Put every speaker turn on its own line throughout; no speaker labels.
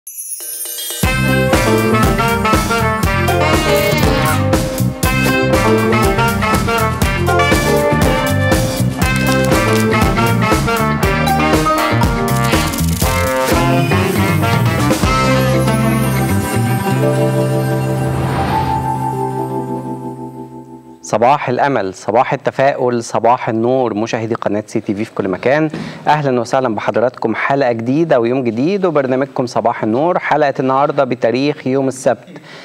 صباح الامل صباح التفاؤل صباح النور مشاهدي قناه سي تي في في كل مكان اهلا وسهلا بحضراتكم حلقه جديده ويوم جديد وبرنامجكم صباح النور حلقه النهارده بتاريخ يوم السبت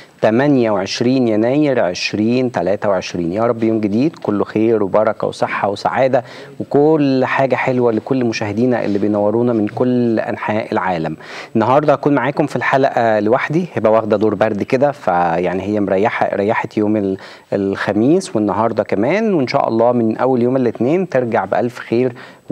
28 يناير 2023 يا رب يوم جديد كله خير وبركه وصحه وسعاده وكل حاجه حلوه لكل مشاهدينا اللي بينورونا من كل انحاء العالم النهارده هكون معاكم في الحلقه لوحدي هبه واخده دور برد كده فيعني هي مريحه ريحت يوم الخميس والنهارده كمان وان شاء الله من اول يوم الاثنين ترجع بالف خير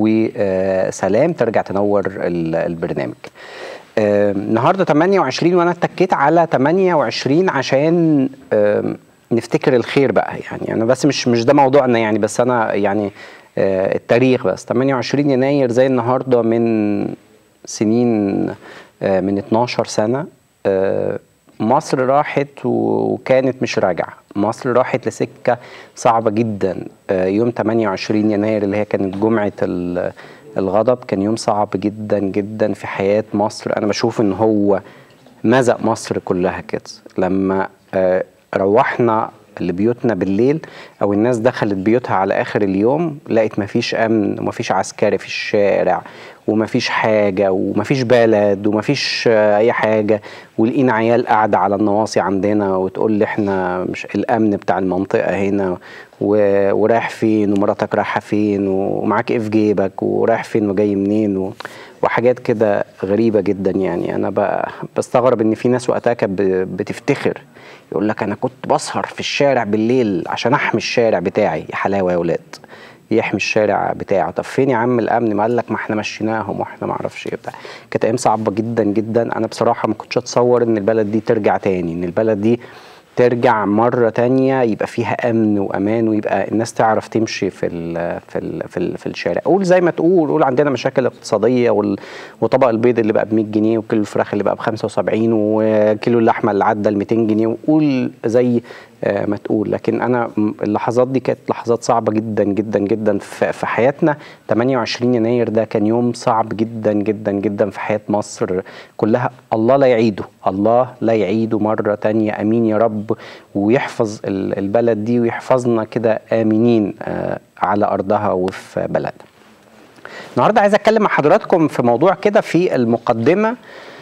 وسلام ترجع تنور البرنامج آه، النهارده 28 وانا اتكيت على 28 عشان آه، نفتكر الخير بقى يعني انا بس مش مش ده موضوعنا يعني بس انا يعني آه، التاريخ بس 28 يناير زي النهارده من سنين من 12 سنه مصر راحت وكانت مش راجعه مصر راحت لسكه صعبه جدا يوم 28 يناير اللي هي كانت جمعه الغضب كان يوم صعب جدا جدا في حياة مصر أنا بشوف إن هو مزق مصر كلها كده لما روحنا لبيوتنا بالليل او الناس دخلت بيوتها على اخر اليوم لقت مفيش امن ومفيش عسكري في الشارع ومفيش حاجة ومفيش بلد ومفيش أي حاجة ولقينا عيال قاعدة على النواصي عندنا وتقول لي احنا مش الأمن بتاع المنطقة هنا ورايح فين ومراتك رايحة فين ومعاك ايه في جيبك ورايح فين وجاي منين و... وحاجات كده غريبة جدا يعني أنا بقى بستغرب إن في ناس وقتها كانت بتفتخر يقول لك أنا كنت بسهر في الشارع بالليل عشان أحمي الشارع بتاعي يا حلاوة يا ولاد يحمي الشارع بتاعه طب فين يا عم الامن ما قال لك ما احنا مشيناهم واحنا ما اعرفش ايه بتاع كانت ايام صعبه جدا جدا انا بصراحه ما كنتش اتصور ان البلد دي ترجع تاني ان البلد دي ترجع مرة تانية يبقى فيها أمن وأمان ويبقى الناس تعرف تمشي في ال في ال في, ال في الشارع قول زي ما تقول قول عندنا مشاكل اقتصادية وطبق البيض اللي بقى ب 100 جنيه وكيلو الفراخ اللي بقى ب 75 وكيلو اللحمة اللي عدى ال 200 جنيه وقول زي ما تقول لكن انا اللحظات دي كانت لحظات صعبه جدا جدا جدا في حياتنا 28 يناير ده كان يوم صعب جدا جدا جدا في حياه مصر كلها الله لا يعيده الله لا يعيده مره تانية امين يا رب ويحفظ البلد دي ويحفظنا كده امنين على ارضها وفي بلدها النهارده عايز اتكلم مع حضراتكم في موضوع كده في المقدمه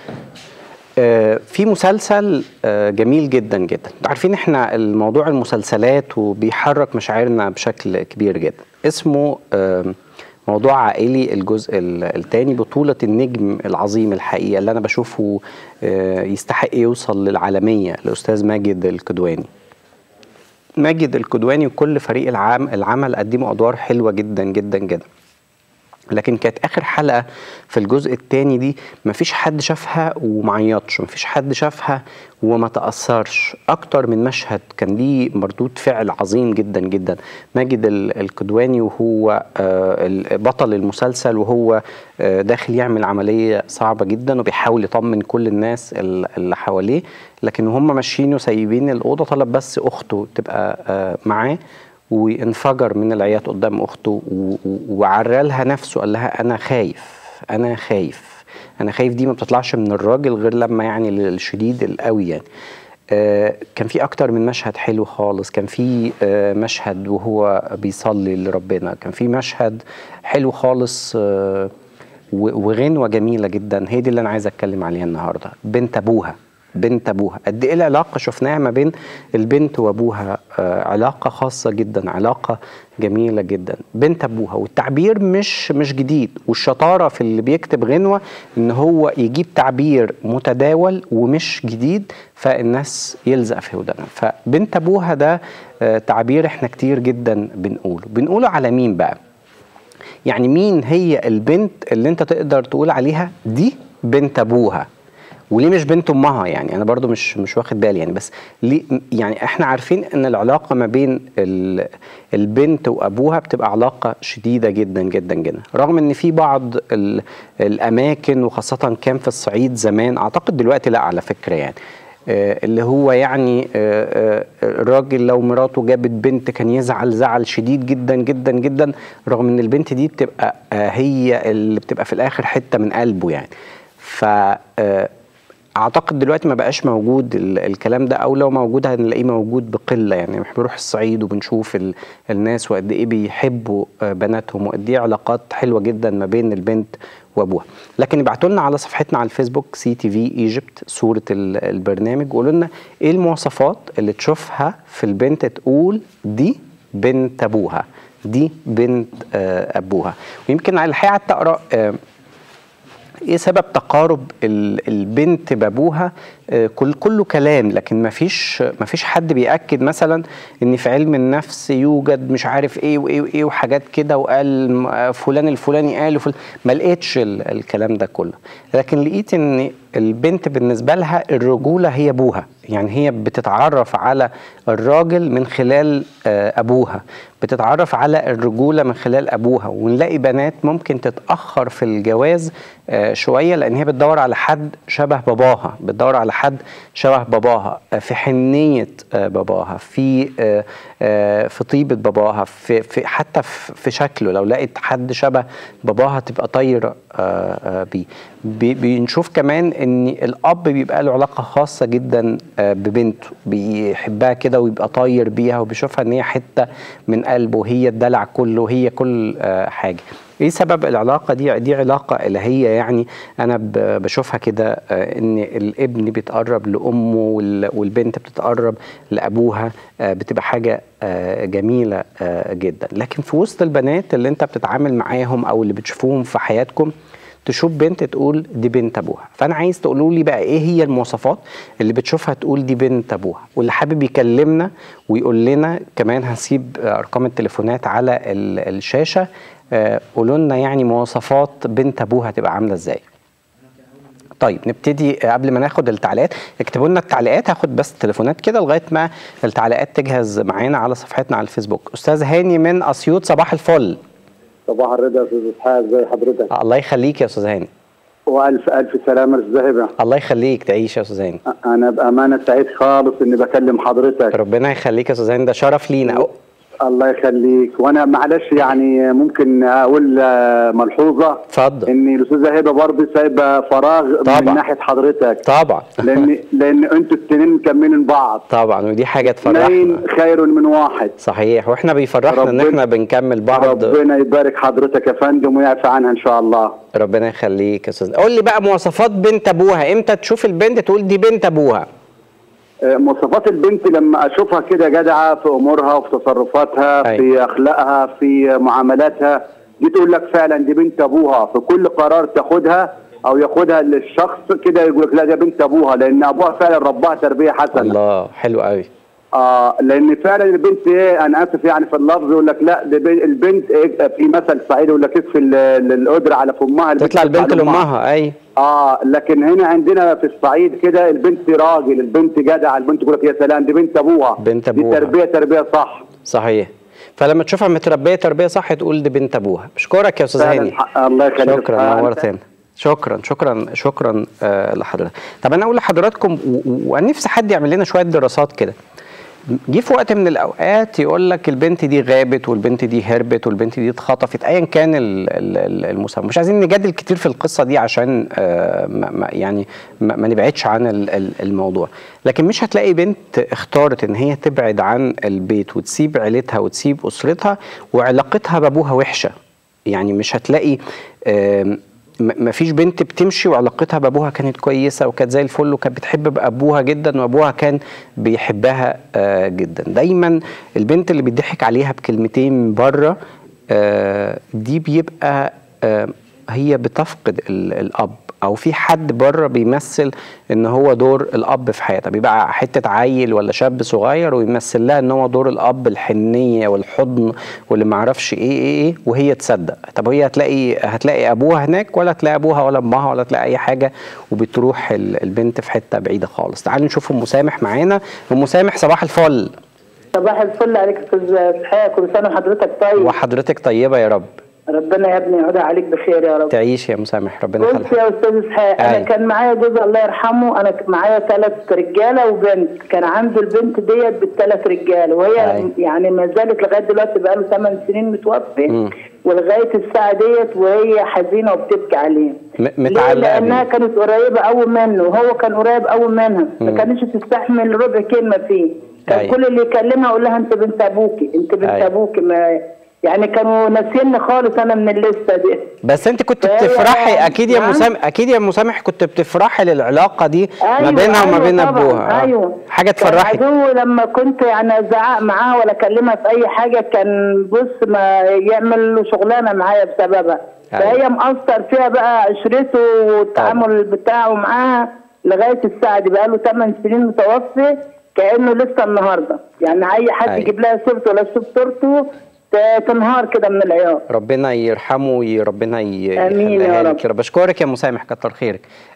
في مسلسل جميل جدا جدا عارفين احنا الموضوع المسلسلات وبيحرك مشاعرنا بشكل كبير جدا اسمه موضوع عائلي الجزء الثاني بطولة النجم العظيم الحقيقة اللي أنا بشوفه يستحق يوصل للعالمية الأستاذ ماجد الكدواني ماجد الكدواني وكل فريق العام العمل قدموا أدوار حلوة جدا جدا جدا لكن كانت اخر حلقه في الجزء الثاني دي مفيش حد شافها ومعيطش مفيش حد شافها وما تاثرش اكتر من مشهد كان ليه مردود فعل عظيم جدا جدا ماجد الكدواني وهو بطل المسلسل وهو داخل يعمل عمليه صعبه جدا وبيحاول يطمن كل الناس اللي حواليه لكن وهم ماشيين وسايبين الاوضه طلب بس اخته تبقى معاه وانفجر من العياط قدام اخته وعرالها نفسه قال لها انا خايف انا خايف انا خايف دي ما بتطلعش من الراجل غير لما يعني الشديد القوي يعني آه كان في اكتر من مشهد حلو خالص كان في آه مشهد وهو بيصلي لربنا كان في مشهد حلو خالص آه وغنوه جميله جدا هي دي اللي انا عايز اتكلم عليها النهارده بنت ابوها بنت ابوها قد ايه العلاقه شفناها ما بين البنت وابوها آه علاقه خاصه جدا علاقه جميله جدا بنت ابوها والتعبير مش مش جديد والشطاره في اللي بيكتب غنوه ان هو يجيب تعبير متداول ومش جديد فالناس يلزق في ودنها فبنت ابوها ده آه تعبير احنا كتير جدا بنقوله بنقوله على مين بقى يعني مين هي البنت اللي انت تقدر تقول عليها دي بنت ابوها وليه مش بنت امها يعني انا برضو مش مش واخد بالي يعني بس ليه يعني احنا عارفين ان العلاقه ما بين ال- البنت وابوها بتبقى علاقه شديده جدا جدا جدا رغم ان في بعض ال- الاماكن وخاصه كان في الصعيد زمان اعتقد دلوقتي لا على فكره يعني آه، اللي هو يعني آه، آه، الراجل لو مراته جابت بنت كان يزعل زعل شديد جدا جدا جدا رغم ان البنت دي بتبقى آه، هي اللي بتبقى في الاخر حته من قلبه يعني ف آه، اعتقد دلوقتي ما بقاش موجود ال- الكلام ده او لو موجود هنلاقيه موجود بقله يعني احنا بنروح الصعيد وبنشوف ال- الناس وقد ايه بيحبوا آه، بناتهم وقد ايه علاقات حلوه جدا ما بين البنت وابوها لكن ابعتوا لنا على صفحتنا على الفيسبوك سي تي في ايجيبت صوره ال- البرنامج وقولوا لنا ايه المواصفات اللي تشوفها في البنت تقول دي بنت ابوها دي بنت آه، ابوها ويمكن على الحقيقه قعدت اقرا آه، ايه سبب تقارب ال- البنت بابوها آه، كل كله كلام لكن ما فيش ما فيش حد بياكد مثلا ان في علم النفس يوجد مش عارف ايه وايه وايه وحاجات كده وقال م- آه، فلان الفلاني قال وفلان ما لقيتش ال- الكلام ده كله لكن لقيت ان البنت بالنسبه لها الرجوله هي ابوها يعني هي بتتعرف على الراجل من خلال آه، ابوها بتتعرف على الرجوله من خلال ابوها ونلاقي بنات ممكن تتاخر في الجواز آه، شويه لان هي بتدور على حد شبه باباها بتدور على حد شبه باباها آه، في حنيه آه، باباها في آه، آه، في طيبه باباها في, في حتى في في شكله لو لقيت حد شبه باباها تبقى طايره آه، آه، بيه بي- بنشوف كمان ان الاب بيبقى له علاقه خاصه جدا آه، ببنته بيحبها كده ويبقى طاير بيها وبيشوفها ان هي حته من قلبه هي الدلع كله هي كل آه، حاجه ايه سبب العلاقه دي دي علاقه الهيه يعني انا ب- بشوفها كده آه، ان الابن بيتقرب لامه وال- والبنت بتتقرب لابوها آه، بتبقى حاجه آه، جميله آه، جدا لكن في وسط البنات اللي انت بتتعامل معاهم او اللي بتشوفوهم في حياتكم تشوف بنت تقول دي بنت ابوها فانا عايز تقولوا لي بقى ايه هي المواصفات اللي بتشوفها تقول دي بنت ابوها واللي حابب يكلمنا ويقول لنا كمان هسيب آه، ارقام التليفونات على ال- الشاشه آه، قولوا لنا يعني مواصفات بنت ابوها تبقى عامله ازاي طيب نبتدي آه، قبل ما ناخد التعليقات اكتبوا لنا التعليقات هاخد بس التليفونات كده لغايه ما التعليقات تجهز معانا على صفحتنا على الفيسبوك استاذ هاني من اسيوط صباح الفل
صباح الرضا يا استاذ اسحاق ازي حضرتك
الله يخليك يا استاذ هاني
والف الف سلامه استاذ هبه
الله يخليك تعيش يا استاذ هاني
انا بامانه سعيد خالص اني بكلم حضرتك
ربنا يخليك يا استاذ هاني ده شرف لينا
الله يخليك وانا معلش يعني ممكن اقول آه، ملحوظه
اتفضل
ان الاستاذه هبه برضه سايبه فراغ
طبعا.
من ناحيه حضرتك
طبعا
لان لان انتوا الاثنين مكملين بعض
طبعا ودي حاجه تفرحنا
اثنين خير من واحد
صحيح واحنا بيفرحنا ان
ربنا-
احنا بنكمل بعض
ربنا يبارك حضرتك يا فندم ويعفى عنها ان شاء الله
ربنا يخليك يا استاذ قول لي بقى مواصفات بنت ابوها امتى تشوف البنت تقول دي بنت ابوها
آه، مواصفات البنت لما اشوفها كده جدعه في امورها وفي تصرفاتها
أيوة.
في اخلاقها في معاملاتها دي تقول لك فعلا دي بنت ابوها في كل قرار تاخدها او ياخدها للشخص كده يقول لك لا ده بنت ابوها لان ابوها فعلا رباها تربيه حسنه
الله حلو قوي
اه لان فعلا البنت ايه انا اسف يعني في اللفظ يقول لك لا ده بن- البنت إيه في مثل صعيدي يقول لك اكفي ال- ال- القدره على فمها
تطلع البنت لامها اي
اه لكن هنا عندنا في الصعيد كده البنت راجل البنت جدع البنت تقول لك يا سلام دي بنت ابوها
بنت أبوها.
دي تربيه تربيه صح
صحيح فلما تشوفها متربيه تربيه صح تقول دي بنت ابوها بشكرك يا استاذ
فعلا
هاني
حق- الله يخليك
شكرا
آه،
نورتنا شكرا شكرا شكرا آه لحضرتك طب انا اقول لحضراتكم و- و- وانا نفسي حد يعمل لنا شويه دراسات كده جه في وقت من الاوقات يقول لك البنت دي غابت والبنت دي هربت والبنت دي اتخطفت ايا كان ال- ال- ال- المسمى مش عايزين نجادل كتير في القصه دي عشان آه ما ما- يعني ما ما نبعدش عن ال- ال- الموضوع لكن مش هتلاقي بنت اختارت ان هي تبعد عن البيت وتسيب عيلتها وتسيب اسرتها وعلاقتها بابوها وحشه يعني مش هتلاقي آم، م- مفيش بنت بتمشي وعلاقتها بابوها كانت كويسه وكانت زي الفل وكانت بتحب بابوها جدا وابوها كان بيحبها آه، جدا دايما البنت اللي بيضحك عليها بكلمتين من بره آه، دي بيبقى آه، هي بتفقد ال- الاب او في حد بره بيمثل ان هو دور الاب في حياتها بيبقى حته عيل ولا شاب صغير ويمثل لها ان هو دور الاب الحنيه والحضن واللي ما اعرفش ايه ايه ايه وهي تصدق طب هي هتلاقي هتلاقي ابوها هناك ولا تلاقي ابوها ولا امها ولا تلاقي اي حاجه وبتروح ال- البنت في حته بعيده خالص تعالوا نشوف ام سامح معانا ام سامح صباح الفل
صباح الفل عليك يا استاذ صحيح كل سنه وحضرتك طيب
وحضرتك طيبه يا رب
ربنا يا ابني يعود عليك بخير يا رب
تعيش يا مسامح ربنا
بص
يخليك
يا استاذ اسحاق انا
أيوة.
كان معايا جوز الله يرحمه انا ك- معايا ثلاث رجاله وبنت كان عنده البنت ديت بالثلاث رجاله وهي
أيوة.
يعني ما زالت لغايه دلوقتي بقى له 8 سنين
مم.
متوفي ولغايه الساعه ديت وهي حزينه وبتبكي عليه
م-
ليه؟
متعلقة
لانها
بيه.
كانت قريبه قوي منه وهو كان قريب قوي منها ما
مم.
كانتش تستحمل ربع كلمه فيه كان
أيوة.
كل اللي يكلمها يقول لها انت بنت ابوكي انت بنت
أيوة.
ابوكي ما يعني كانوا ناسيني خالص انا من الليسته دي
بس انت كنت
فهي-
بتفرحي اكيد يا
نعم.
مسامح اكيد يا مسامح كنت بتفرحي للعلاقه دي ما
أيوة،
بينها وما
أيوة
بين
طبعاً،
ابوها آه.
ايوه
حاجه
كان
تفرحك
عدو لما كنت يعني ازعق معاها ولا اكلمها في اي حاجه كان بص ما يعمل له شغلانه معايا بسببها
أيوة.
فهي مأثر فيها بقى عشرته والتعامل بتاعه معاها لغايه الساعه دي بقى له 8 سنين متوفي كانه لسه النهارده يعني اي حد
أيوة.
يجيب لها سيرته ولا تشوف صورته ت- تنهار كده من العياط
ربنا يرحمه وربنا ي-
آمين يا
يخليها
رب.
لك يا رب بشكرك يا مسامح كتر خيرك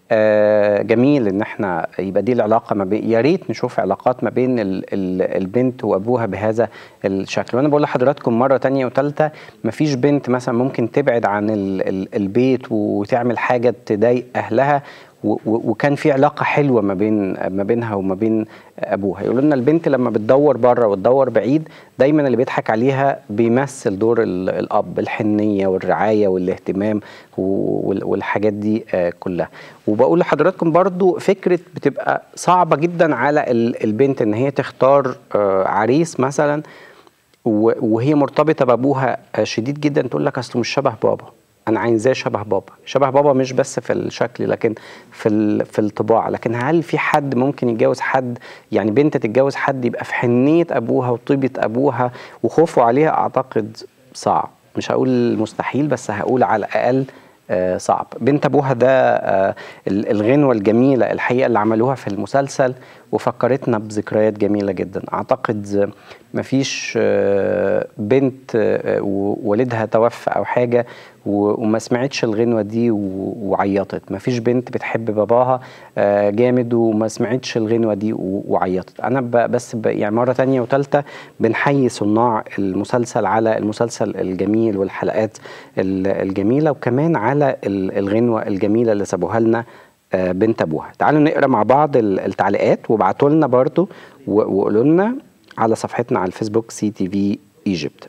آه جميل ان احنا يبقى دي العلاقه ما بين يا ريت نشوف علاقات ما بين ال ال البنت وابوها بهذا الشكل وانا بقول لحضراتكم مره تانية وثالثه مفيش بنت مثلا ممكن تبعد عن ال ال البيت وتعمل حاجه تضايق اهلها و- و- وكان في علاقه حلوه ما بين ما بينها وما بين ابوها يقولوا لنا البنت لما بتدور بره وتدور بعيد دايما اللي بيضحك عليها بيمثل دور ال- الاب الحنيه والرعايه والاهتمام و- وال- والحاجات دي آه، كلها وبقول لحضراتكم برضو فكره بتبقى صعبه جدا على ال- البنت ان هي تختار آه، عريس مثلا و- وهي مرتبطه بابوها آه، شديد جدا تقول لك اصله مش شبه بابا انا عايزاه شبه بابا شبه بابا مش بس في الشكل لكن في ال- في الطباع لكن هل في حد ممكن يتجوز حد يعني بنت تتجوز حد يبقى في حنيه ابوها وطيبه ابوها وخوفه عليها اعتقد صعب مش هقول مستحيل بس هقول على الاقل آه، صعب بنت ابوها ده آه، ال- الغنوه الجميله الحقيقه اللي عملوها في المسلسل وفكرتنا بذكريات جميله جدا اعتقد مفيش آه، بنت آه، ووالدها توفى او حاجه و- وما سمعتش الغنوه دي و- وعيطت مفيش بنت بتحب باباها آه، جامد وما سمعتش الغنوه دي و- وعيطت انا ب- بس ب- يعني مره تانية وتالتة بنحيي صناع المسلسل على المسلسل الجميل والحلقات ال- الجميله وكمان على ال- الغنوه الجميله اللي سابوها لنا آه، بنت ابوها تعالوا نقرا مع بعض ال- التعليقات وابعتوا لنا برضو و- وقولوا لنا على صفحتنا على الفيسبوك سي تي في ايجيبت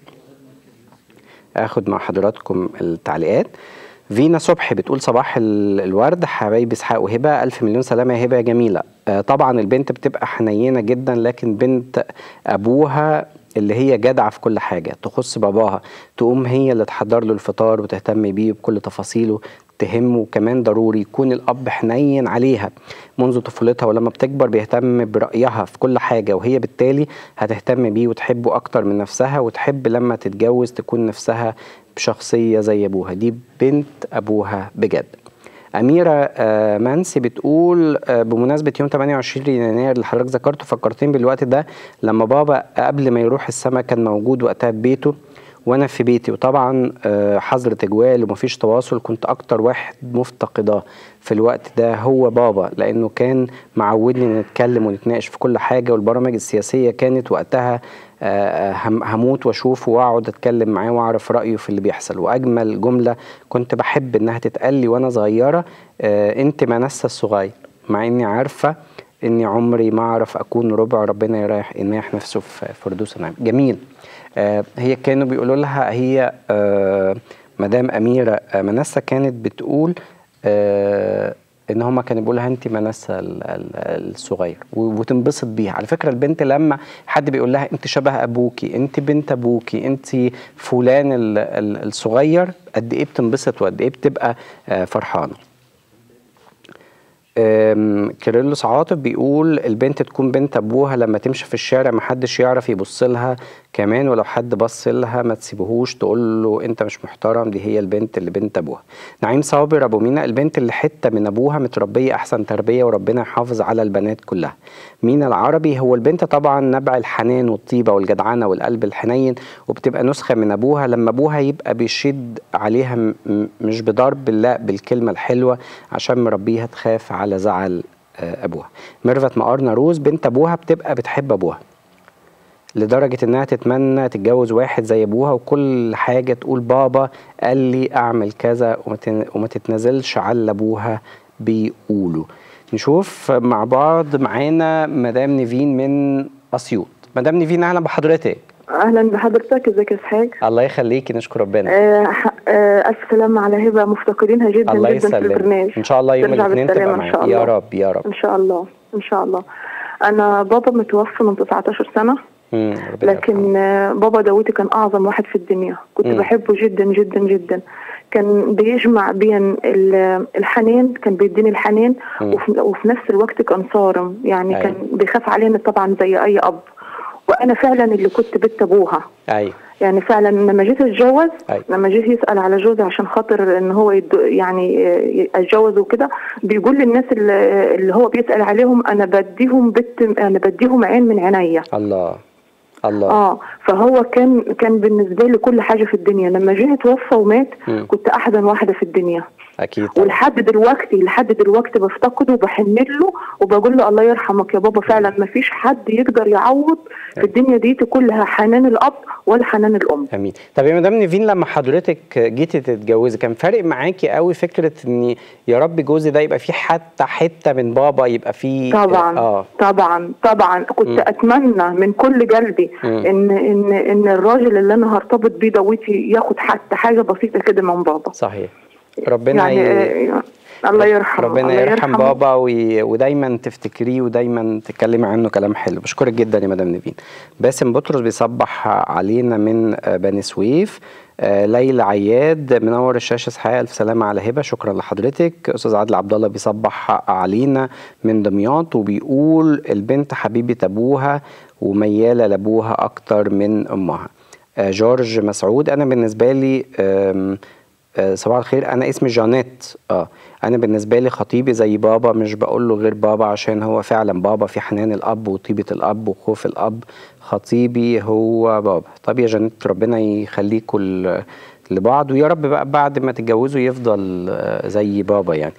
اخد مع حضراتكم التعليقات فينا صبحي بتقول صباح ال- الورد حبايبي اسحاق وهبه الف مليون سلامه يا هبه يا جميله آه طبعا البنت بتبقى حنينه جدا لكن بنت ابوها اللي هي جدعه في كل حاجه تخص باباها تقوم هي اللي تحضر له الفطار وتهتم بيه بكل تفاصيله تهمه كمان ضروري يكون الاب حنين عليها منذ طفولتها ولما بتكبر بيهتم برأيها في كل حاجة وهي بالتالي هتهتم بيه وتحبه أكتر من نفسها وتحب لما تتجوز تكون نفسها بشخصية زي أبوها دي بنت أبوها بجد أميرة آه، منسي بتقول آه، بمناسبة يوم 28 يناير اللي حضرتك ذكرته فكرتين بالوقت ده لما بابا قبل ما يروح السما كان موجود وقتها في بيته وانا في بيتي وطبعا آه، حظر تجوال ومفيش تواصل كنت اكتر واحد مفتقداه في الوقت ده هو بابا لانه كان معودني نتكلم ونتناقش في كل حاجه والبرامج السياسيه كانت وقتها آه، هم- هموت واشوفه واقعد اتكلم معاه واعرف رايه في اللي بيحصل واجمل جمله كنت بحب انها تتقال لي وانا صغيره آه، انت منسى الصغير مع اني عارفه اني عمري ما اعرف اكون ربع ربنا يريح ينيح نفسه في فردوس النعيم جميل آه، هي كانوا بيقولوا لها هي آه، مدام اميره آه، منسى كانت بتقول آه، ان هما كانوا بيقولوا لها انت منسى ال- ال- الصغير و- وتنبسط بيها على فكره البنت لما حد بيقول لها انت شبه ابوكي انت بنت ابوكي انت فلان ال- ال- الصغير قد ايه بتنبسط وقد ايه بتبقى آه، فرحانه أم، كيرلس عاطف بيقول البنت تكون بنت ابوها لما تمشي في الشارع محدش يعرف يبص لها كمان ولو حد بص لها ما تسيبهوش تقول له انت مش محترم دي هي البنت اللي بنت ابوها نعيم صابر ابو مينا البنت اللي حته من ابوها متربيه احسن تربيه وربنا يحافظ على البنات كلها مينا العربي هو البنت طبعا نبع الحنان والطيبه والجدعنه والقلب الحنين وبتبقى نسخه من ابوها لما ابوها يبقى بيشد عليها م- م- مش بضرب لا بالكلمه الحلوه عشان مربيها تخاف على زعل آه، ابوها ميرفت مقارنه روز بنت ابوها بتبقى بتحب ابوها لدرجة إنها تتمنى تتجوز واحد زي أبوها وكل حاجة تقول بابا قال لي أعمل كذا وما تن- وما تتنازلش على اللي أبوها بيقوله نشوف مع بعض معانا مدام نيفين من أسيوط مدام نيفين أهلا بحضرتك
اهلا بحضرتك ازيك يا اسحاق
الله يخليكي نشكر ربنا
آه ح- آه الف سلامة على هبه مفتقدينها جدا
الله
جدا في
يسلمك
البرنامج
إن شاء الله يوم
ترجع
الاثنين
بالسلامة
تبقى
إن شاء
معانا يا
الله.
رب يا رب
ان شاء الله ان شاء الله انا بابا متوفى من 19 سنه
مم، ربنا
لكن
يرحمه.
آه، بابا داوودي كان اعظم واحد في الدنيا كنت
مم.
بحبه جدا جدا جدا كان بيجمع بين ال- الحنان كان بيديني الحنان
مم.
وفي, وفي نفس الوقت كان صارم يعني
أيوة.
كان بيخاف علينا طبعا زي اي اب وانا فعلا اللي كنت بنت ابوها
أيوه
يعني فعلا لما جيت اتجوز
أيوة.
لما جيت يسال على جوزي عشان خاطر ان هو يد يعني آه، اتجوز وكده بيقول للناس اللي اللي هو بيسال عليهم انا بديهم بت انا بديهم عين من عينيا
الله الله
اه فهو كان كان بالنسبه لي كل حاجه في الدنيا لما جه توفى ومات
مم.
كنت احزن واحده في الدنيا
أكيد طبعا.
ولحد دلوقتي لحد دلوقتي بفتقده وبحن له وبقول له الله يرحمك يا بابا فعلا ما فيش حد يقدر يعوض في الدنيا دي كلها حنان الاب ولا حنان الام
امين طب يا مدام نيفين لما حضرتك جيتي تتجوزي كان فارق معاكي قوي فكره ان يا رب جوزي ده يبقى فيه حتى حته من بابا يبقى فيه
طبعا
اه
طبعا طبعا كنت
مم.
اتمنى من كل قلبي
مم.
ان ان ان الراجل اللي انا هرتبط بيه دوتي ياخد حتى حاجه بسيطه كده من بابا
صحيح ربنا
يعني
ي...
آه، الله يرحمه
ربنا
الله
يرحم
يرحمه.
بابا وي... ودايما تفتكريه ودايما تتكلمي عنه كلام حلو بشكرك جدا يا مدام نيفين باسم بطرس بيصبح علينا من آه، بني سويف آه، ليلى عياد منور الشاشه اسحاق الف سلامه على هبه شكرا لحضرتك استاذ عادل عبد الله بيصبح علينا من دمياط وبيقول البنت حبيبه ابوها ومياله لابوها اكتر من امها آه، جورج مسعود انا بالنسبه لي آم، آه، صباح الخير انا اسمي جانيت اه انا بالنسبه لي خطيبي زي بابا مش بقول له غير بابا عشان هو فعلا بابا في حنان الاب وطيبه الاب وخوف الاب خطيبي هو بابا طب يا جانيت ربنا يخليكوا ل- لبعض ويا رب بقى بعد ما تتجوزوا يفضل آه، زي بابا يعني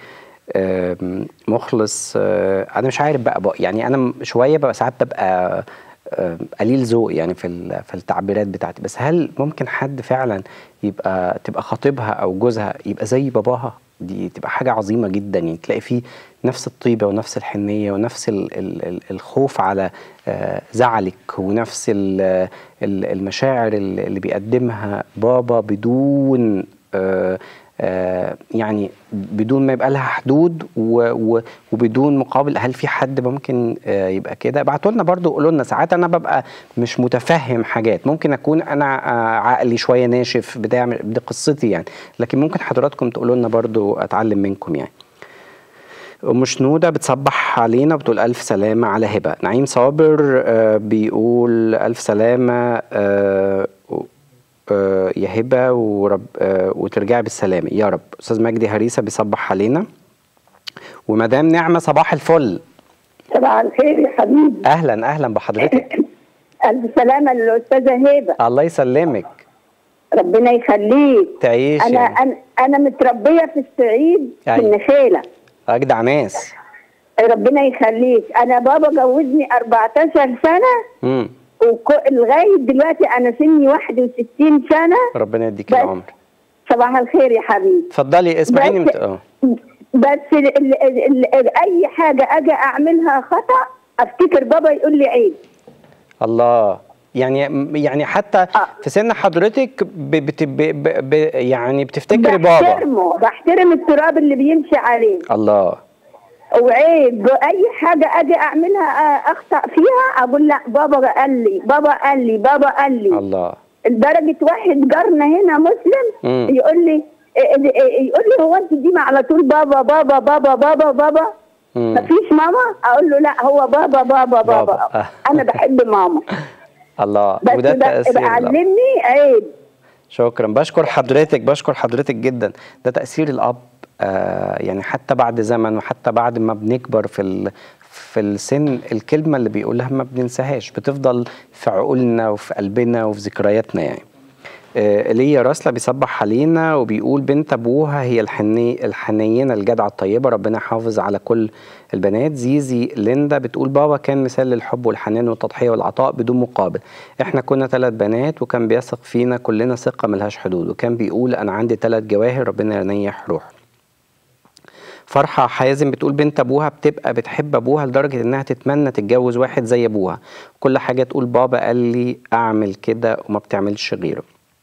آم، مخلص آه، انا مش عارف بقى, بقى يعني انا م- شويه بقى ساعات ببقى آه، قليل ذوق يعني في ال- في التعبيرات بتاعتي بس هل ممكن حد فعلا يبقى تبقى خطيبها او جوزها يبقى زي باباها دي تبقى حاجه عظيمه جدا يعني تلاقي فيه نفس الطيبه ونفس الحنيه ونفس ال ال ال الخوف على آه، زعلك ونفس ال ال المشاعر ال- اللي بيقدمها بابا بدون آه، آه، يعني بدون ما يبقى لها حدود و و وبدون مقابل هل في حد ممكن آه، يبقى كده ابعتوا لنا برضو قولوا لنا ساعات انا ببقى مش متفهم حاجات ممكن اكون انا آه، عقلي شويه ناشف بتاع دي قصتي يعني لكن ممكن حضراتكم تقولوا لنا برضو اتعلم منكم يعني ام شنوده بتصبح علينا بتقول الف سلامه على هبه نعيم صابر آه، بيقول الف سلامه آه، آه، يا هبه ورب آه، وترجعي بالسلامه يا رب استاذ مجدي هريسه بيصبح علينا ومدام نعمه صباح الفل
صباح الخير يا حبيبي
اهلا اهلا بحضرتك
ألف سلامة للأستاذة هبة
الله يسلمك
ربنا يخليك
تعيش
أنا
يعني.
أنا أنا متربية في الصعيد في
أيوة.
النخيلة
اجدع ناس
ربنا يخليك أنا بابا جوزني 14 سنة
امم
ولغاية دلوقتي أنا سني 61 سنة
ربنا يديك
بس.
العمر
صباح الخير يا حبيبي
اتفضلي اسمعيني
بس-
مت... اه
بس ال ال ال ال أي حاجة أجي أعملها خطأ أفتكر بابا يقول لي عيب
الله يعني يعني حتى
آه.
في سن حضرتك ب... بت... ب... ب... ب... يعني بتفتكري بابا
بحترمه بحترم التراب اللي بيمشي عليه
الله
وعيب اي حاجه اجي اعملها آه، اخطا فيها اقول لا بابا قال لي بابا قال لي بابا قال لي
الله
لدرجه واحد جارنا هنا مسلم
مم.
يقول لي إيه- إيه- يقول لي هو انت دي على طول بابا بابا بابا بابا بابا
مم.
مفيش ماما اقول له لا هو بابا بابا بابا,
بابا.
انا بحب ماما
الله
بس
وده
يبقى
تاثير
يبقى
الاب
علمني عيب
شكرا بشكر حضرتك بشكر حضرتك جدا ده تأثير الأب آه يعني حتى بعد زمن وحتى بعد ما بنكبر في ال في السن الكلمة اللي بيقولها ما بننساهاش بتفضل في عقولنا وفي قلبنا وفي ذكرياتنا يعني آه ايليا راسلة بيصبح علينا وبيقول بنت ابوها هي الحني الحنينه الجدعه الطيبه ربنا يحافظ على كل البنات زيزي ليندا بتقول بابا كان مثال للحب والحنان والتضحيه والعطاء بدون مقابل احنا كنا ثلاث بنات وكان بيثق فينا كلنا ثقه ملهاش حدود وكان بيقول انا عندي ثلاث جواهر ربنا يريح روحه فرحة حازم بتقول بنت أبوها بتبقى بتحب أبوها لدرجة إنها تتمنى تتجوز واحد زي أبوها كل حاجة تقول بابا قال لي أعمل كده وما بتعملش غيره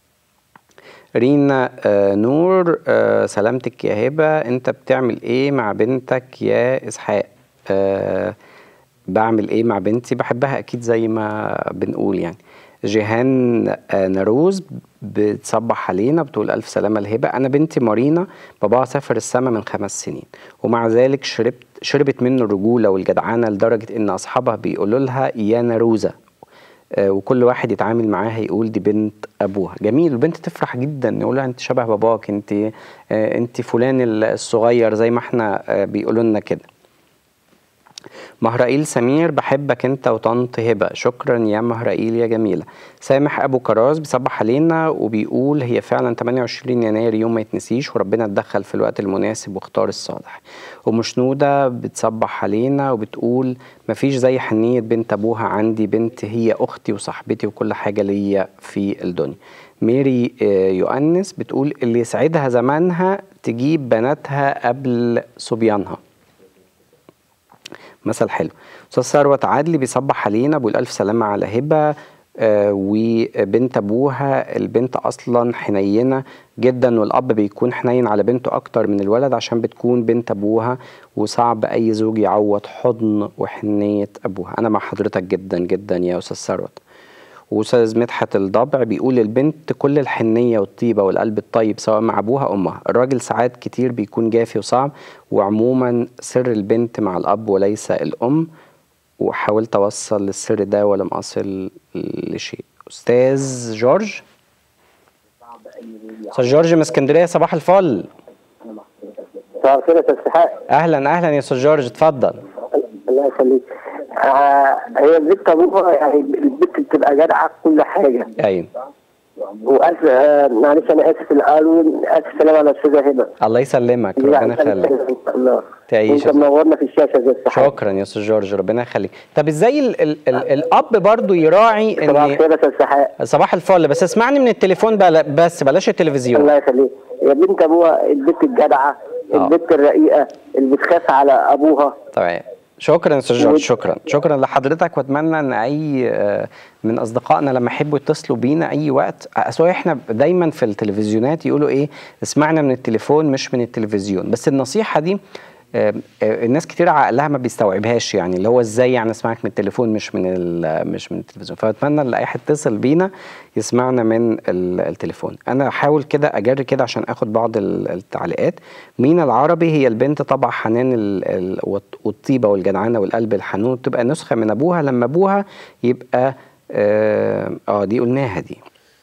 رينا آه نور آه سلامتك يا هبة أنت بتعمل إيه مع بنتك يا إسحاق آه بعمل إيه مع بنتي بحبها أكيد زي ما بنقول يعني جيهان آه نروز بتصبح علينا بتقول ألف سلامة لهبة أنا بنتي مارينا باباها سافر السما من خمس سنين ومع ذلك شربت شربت منه الرجولة والجدعنة لدرجة إن أصحابها بيقولوا لها يا نروزة آه وكل واحد يتعامل معاها يقول دي بنت ابوها جميل البنت تفرح جدا يقول لها انت شبه باباك انت آه انت فلان الصغير زي ما احنا آه بيقولوا لنا كده مهرائيل سمير بحبك انت وطنط هبه شكرا يا مهرائيل يا جميله سامح ابو كراز بيصبح علينا وبيقول هي فعلا 28 يناير يوم ما يتنسيش وربنا اتدخل في الوقت المناسب واختار الصالح ومشنوده بتصبح علينا وبتقول مفيش زي حنيه بنت ابوها عندي بنت هي اختي وصاحبتي وكل حاجه ليا في الدنيا ميري يؤنس بتقول اللي يسعدها زمانها تجيب بناتها قبل صبيانها مثل حلو استاذ ثروت عدلي بيصبح علينا بيقول الف سلامه على هبه آه وبنت ابوها البنت اصلا حنينه جدا والاب بيكون حنين على بنته اكتر من الولد عشان بتكون بنت ابوها وصعب اي زوج يعوض حضن وحنيه ابوها انا مع حضرتك جدا جدا يا استاذ ثروت واستاذ مدحت الضبع بيقول البنت كل الحنيه والطيبه والقلب الطيب سواء مع ابوها او امها الراجل ساعات كتير بيكون جافي وصعب وعموما سر البنت مع الاب وليس الام وحاولت اوصل للسر ده ولم اصل لشيء استاذ جورج استاذ جورج من اسكندريه صباح الفل
صباح الخير يا استاذ اسحاق
اهلا اهلا يا استاذ جورج اتفضل
الله يخليك آه هي البنت ابوها يعني البنت بتبقى جدعه في كل حاجه
ايوه
والف آه معلش انا اسف الاول الف سلام على الاستاذه هبه
الله يسلمك ربنا يخليك
الله
تعيش
انت منورنا في الشاشه زي الصحاب
شكرا يا استاذ جورج ربنا يخليك طب ازاي ال ال ال الاب برضو يراعي
صباح
ان
الخير يا استاذ اسحاق
صباح الفل بس اسمعني من التليفون بلا بس بلاش التلفزيون
الله يخليك يا بنت ابوها البنت الجدعه
آه.
البنت الرقيقه اللي بتخاف على ابوها
تمام شكرا يا استاذ جورج شكرا شكرا لحضرتك واتمنى ان اي آه، من اصدقائنا لما يحبوا يتصلوا بينا اي وقت اصل احنا دايما في التلفزيونات يقولوا ايه اسمعنا من التليفون مش من التلفزيون بس النصيحه دي آه، آه، الناس كتير عقلها ما بيستوعبهاش يعني اللي هو ازاي يعني اسمعك من التليفون مش من ال- مش من التلفزيون فاتمنى ان اي حد يتصل بينا يسمعنا من ال- التليفون انا هحاول كده اجري كده عشان اخد بعض ال- التعليقات مينا العربي هي البنت طبع حنان ال- ال- والط- والطيبه والجدعنه والقلب الحنون تبقى نسخه من ابوها لما ابوها يبقى اه, آه دي قلناها دي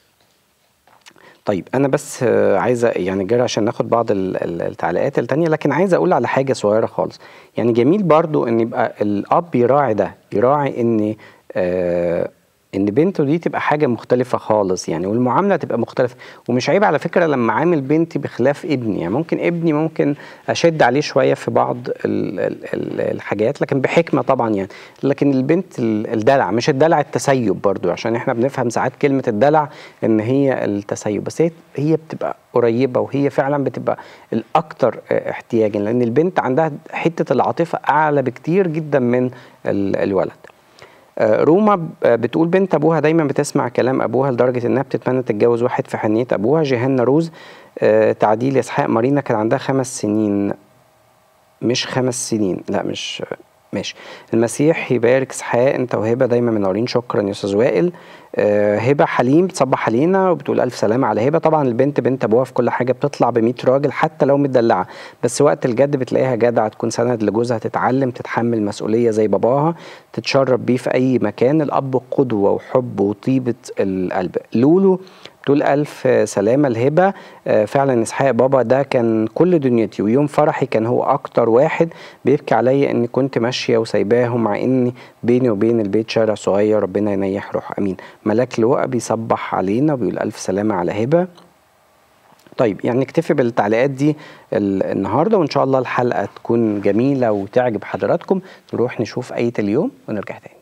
طيب انا بس آه، عايزه يعني جري عشان ناخد بعض ال- ال- التعليقات التانية لكن عايز اقول على حاجه صغيره خالص يعني جميل برضو ان يبقى الاب يراعي ده يراعي ان آه ان بنته دي تبقى حاجه مختلفه خالص يعني والمعامله تبقى مختلفه ومش عيب على فكره لما عامل بنتي بخلاف ابني يعني ممكن ابني ممكن اشد عليه شويه في بعض ال ال ال الحاجات لكن بحكمه طبعا يعني لكن البنت ال- الدلع مش الدلع التسيب برضو عشان احنا بنفهم ساعات كلمه الدلع ان هي التسيب بس هي هي بتبقى قريبه وهي فعلا بتبقى الاكثر اه، احتياجا لان البنت عندها حته العاطفه اعلى بكتير جدا من ال- الولد آه، روما ب- آه، بتقول بنت ابوها دايما بتسمع كلام ابوها لدرجه انها بتتمنى تتجوز واحد في حنيه ابوها جيهان نروز آه، تعديل اسحاق مارينا كان عندها خمس سنين مش خمس سنين لا مش ماشي المسيح يبارك اسحاق انت وهبه دايما منورين شكرا يا استاذ وائل آه هبه حليم بتصبح علينا وبتقول الف سلامه على هبه طبعا البنت بنت ابوها في كل حاجه بتطلع ب 100 راجل حتى لو متدلعه بس وقت الجد بتلاقيها جدعه تكون سند لجوزها تتعلم تتحمل مسؤوليه زي باباها تتشرب بيه في اي مكان الاب قدوه وحب وطيبه القلب لولو بتقول ألف سلامة الهبة آه، فعلا إسحاق بابا ده كان كل دنيتي ويوم فرحي كان هو أكتر واحد بيبكي عليا إني كنت ماشية وسايباهم مع إني بيني وبين البيت شارع صغير ربنا ينيح روح أمين ملاك لوقا بيصبح علينا وبيقول ألف سلامة على هبة طيب يعني نكتفي بالتعليقات دي ال- النهارده وان شاء الله الحلقه تكون جميله وتعجب حضراتكم نروح نشوف ايه اليوم ونرجع تاني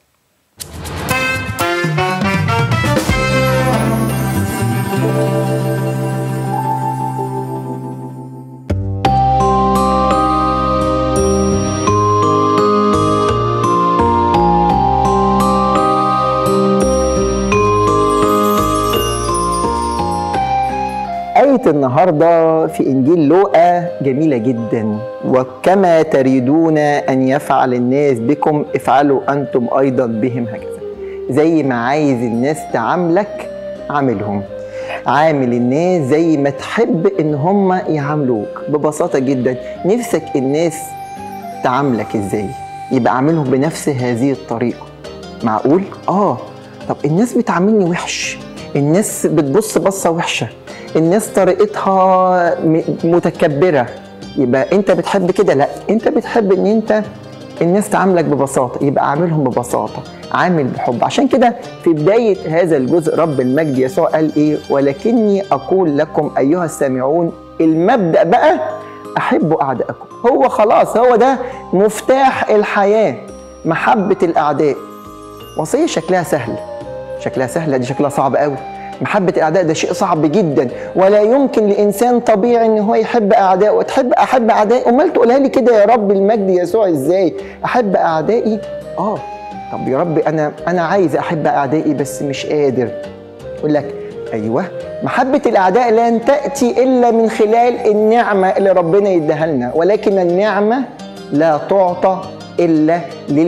آية النهاردة في إنجيل لوقا جميلة جدا وكما تريدون أن يفعل الناس بكم افعلوا أنتم أيضا بهم هكذا زي ما عايز الناس تعاملك عاملهم عامل الناس زي ما تحب إن هم يعاملوك ببساطة جدا نفسك الناس تعاملك إزاي يبقى عاملهم بنفس هذه الطريقة معقول؟ آه طب الناس بتعاملني وحش الناس بتبص بصة وحشة الناس طريقتها م- متكبرة يبقى انت بتحب كده لا انت بتحب ان انت الناس تعاملك ببساطة يبقى عاملهم ببساطة عامل بحب عشان كده في بداية هذا الجزء رب المجد يسوع قال ايه ولكني اقول لكم ايها السامعون المبدأ بقى احبوا اعدائكم هو خلاص هو ده مفتاح الحياة محبة الاعداء وصية شكلها سهل شكلها سهلة دي شكلها صعب قوي محبة الأعداء ده شيء صعب جدا ولا يمكن لإنسان طبيعي إن هو يحب أعدائه وتحب أحب أعدائي أمال تقولها لي كده يا رب المجد يسوع إزاي أحب أعدائي آه طب يا رب أنا أنا عايز أحب أعدائي بس مش قادر يقول لك أيوه محبة الأعداء لن تأتي إلا من خلال النعمة اللي ربنا يديها لنا ولكن النعمة لا تعطى إلا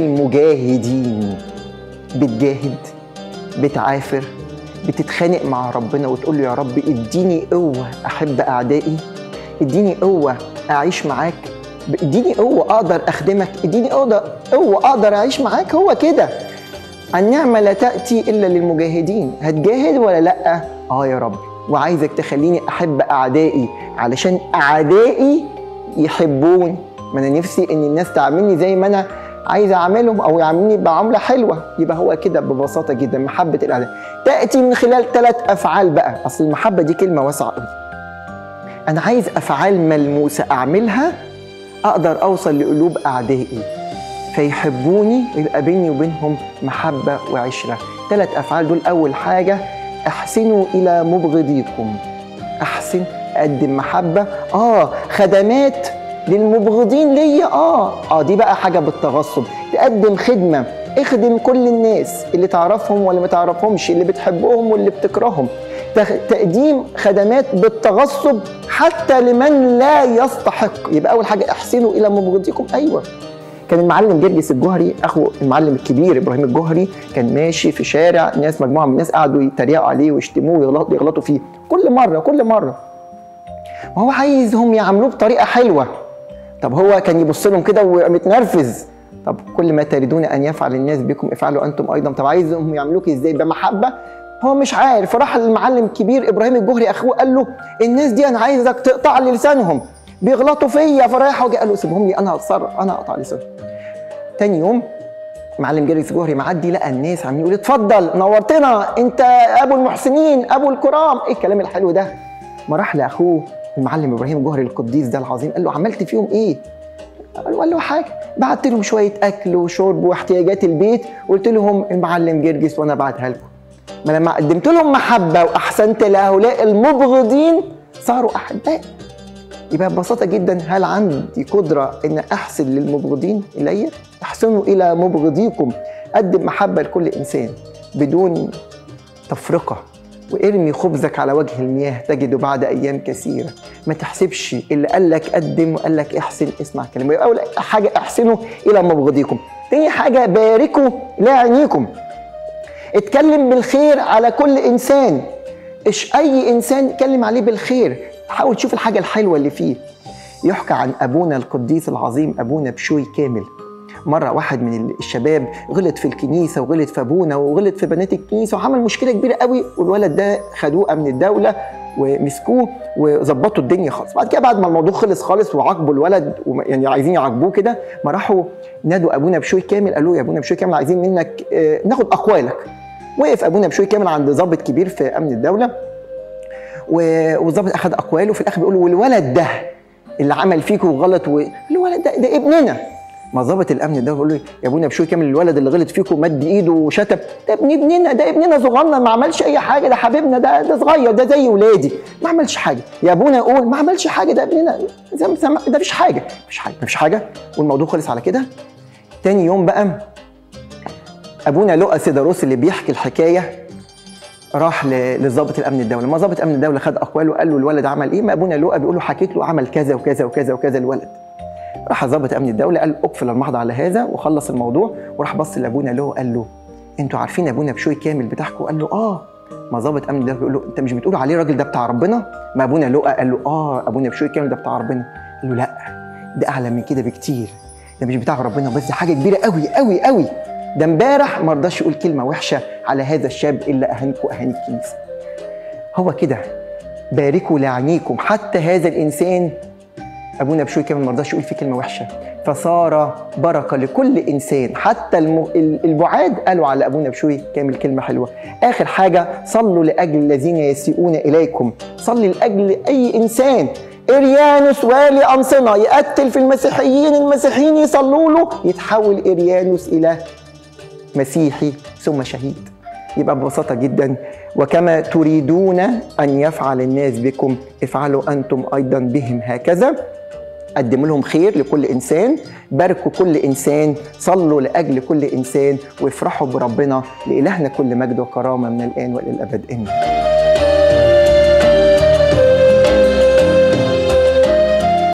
للمجاهدين بتجاهد بتعافر بتتخانق مع ربنا وتقول له يا رب اديني قوة أحب أعدائي اديني قوة أعيش معاك اديني قوة أقدر أخدمك اديني قوة قوة أقدر أعيش معاك هو كده النعمة لا تأتي إلا للمجاهدين هتجاهد ولا لأ؟ آه يا رب وعايزك تخليني أحب أعدائي علشان أعدائي يحبوني ما أنا نفسي إن الناس تعاملني زي ما أنا عايز أعاملهم أو يعاملني بعملة حلوة يبقى هو كده ببساطة جدا محبة الأعداء تأتي من خلال ثلاث أفعال بقى أصل المحبة دي كلمة واسعة قوي أنا عايز أفعال ملموسة أعملها أقدر أوصل لقلوب أعدائي فيحبوني ويبقى بيني وبينهم محبة وعشرة ثلاث أفعال دول أول حاجة أحسنوا إلى مبغضيكم أحسن أقدم محبة آه خدمات للمبغضين ليا آه آه دي بقى حاجة بالتغصب تقدم خدمة اخدم كل الناس اللي تعرفهم واللي ما تعرفهمش اللي بتحبهم واللي بتكرههم تخ- تقديم خدمات بالتغصب حتى لمن لا يستحق يبقى أول حاجة احسنوا إلى مبغضيكم أيوة كان المعلم جرجس الجوهري اخو المعلم الكبير ابراهيم الجوهري كان ماشي في شارع ناس مجموعه من الناس قعدوا يتريقوا عليه ويشتموه ويغلطوا يغلطوا فيه كل مره كل مره وهو عايزهم يعاملوه بطريقه حلوه طب هو كان يبص لهم كده ومتنرفز طب كل ما تريدون ان يفعل الناس بكم افعلوا انتم ايضا طب عايزهم يعملوك ازاي بمحبه هو مش عارف فراح المعلم الكبير ابراهيم الجوهري اخوه قال له الناس دي انا عايزك تقطع لي لسانهم بيغلطوا فيا فرايح وجه قال له سيبهم لي انا هتصرف انا هقطع لسانهم تاني يوم معلم جرجس جوهري معدي لقى الناس عاملين يقولوا اتفضل نورتنا انت ابو المحسنين ابو الكرام ايه الكلام الحلو ده ما راح لاخوه المعلم ابراهيم الجوهري القديس ده العظيم قال له عملت فيهم ايه قال له قال له حاجه بعت لهم شويه اكل وشرب واحتياجات البيت وقلت لهم المعلم جرجس وانا بعتها لكم ما لما قدمت لهم محبه واحسنت لهؤلاء المبغضين صاروا احباء يبقى ببساطة جدا هل عندي قدرة إن أحسن للمبغضين إلي؟ احسنوا إلى مبغضيكم قدم محبة لكل إنسان بدون تفرقة وارمي خبزك على وجه المياه تجده بعد أيام كثيرة ما تحسبش اللي قال لك قدم وقال لك احسن اسمع كلمة يبقى أول حاجة احسنوا إلى مبغضيكم تاني حاجه باركوا لعينيكم اتكلم بالخير على كل انسان ايش اي انسان اتكلم عليه بالخير حاول تشوف الحاجه الحلوه اللي فيه يحكى عن ابونا القديس العظيم ابونا بشوي كامل مره واحد من الشباب غلط في الكنيسه وغلط في ابونا وغلط في بنات الكنيسه وعمل مشكله كبيره قوي والولد ده خدوه من الدوله ومسكوه وظبطوا الدنيا خالص بعد كده بعد ما الموضوع خلص خالص وعاقبوا الولد وما- يعني عايزين يعاقبوه كده ما راحوا نادوا ابونا بشوي كامل قالوا له يا ابونا بشوي كامل عايزين منك آه، ناخد اقوالك وقف ابونا بشوي كامل عند ضابط كبير في امن الدوله و- والضابط اخذ اقواله وفي الاخر بيقول له والولد ده اللي عمل فيكوا غلط و... الولد ده, ده ابننا ما ضابط الامن ده بيقول له يا ابونا بشوي كامل الولد اللي غلط فيكم مد ايده وشتم ده ابن ابننا ده ابننا صغنن ما عملش اي حاجه ده حبيبنا ده ده صغير ده زي ولادي ما عملش حاجه يا ابونا قول ما عملش حاجه ده ابننا زي- زي- ده مفيش حاجه مفيش حاجه مفيش حاجه والموضوع خلص على كده تاني يوم بقى ابونا لؤى سيداروس اللي بيحكي الحكايه راح ل- لضابط الامن الدولي ما ضابط امن الدوله خد اقواله قال له الولد عمل ايه ما ابونا لؤى بيقول له حكيت له عمل كذا وكذا وكذا وكذا الولد راح ضابط امن الدوله قال اقفل المحضر على هذا وخلص الموضوع وراح بص لابونا لؤى قال له انتوا عارفين ابونا بشوي كامل بتاعكم قال له اه ما ضابط امن الدوله بيقول له انت مش بتقول عليه الراجل ده بتاع ربنا ما ابونا لؤى قال له اه ابونا بشوي كامل ده بتاع ربنا قال له لا ده اعلى من كده بكتير ده مش بتاع ربنا بس ده حاجه كبيره قوي قوي قوي ده امبارح ما رضاش يقول كلمه وحشه على هذا الشاب الا اهانكم اهاني الكنيسه هو كده باركوا لعينيكم حتى هذا الانسان ابونا بشوي كمان ما رضاش يقول فيه كلمه وحشه فصار بركه لكل انسان حتى الم- ال- البعاد قالوا على ابونا بشوي كامل كلمه حلوه اخر حاجه صلوا لاجل الذين يسيئون اليكم صلي لاجل اي انسان اريانوس والي انصنه يقتل في المسيحيين المسيحيين يصلوا له يتحول اريانوس الى مسيحي ثم شهيد يبقى ببساطة جدا وكما تريدون أن يفعل الناس بكم افعلوا أنتم أيضا بهم هكذا قدموا لهم خير لكل إنسان باركوا كل إنسان صلوا لأجل كل إنسان وافرحوا بربنا لإلهنا كل مجد وكرامة من الآن وإلى الأبد آمين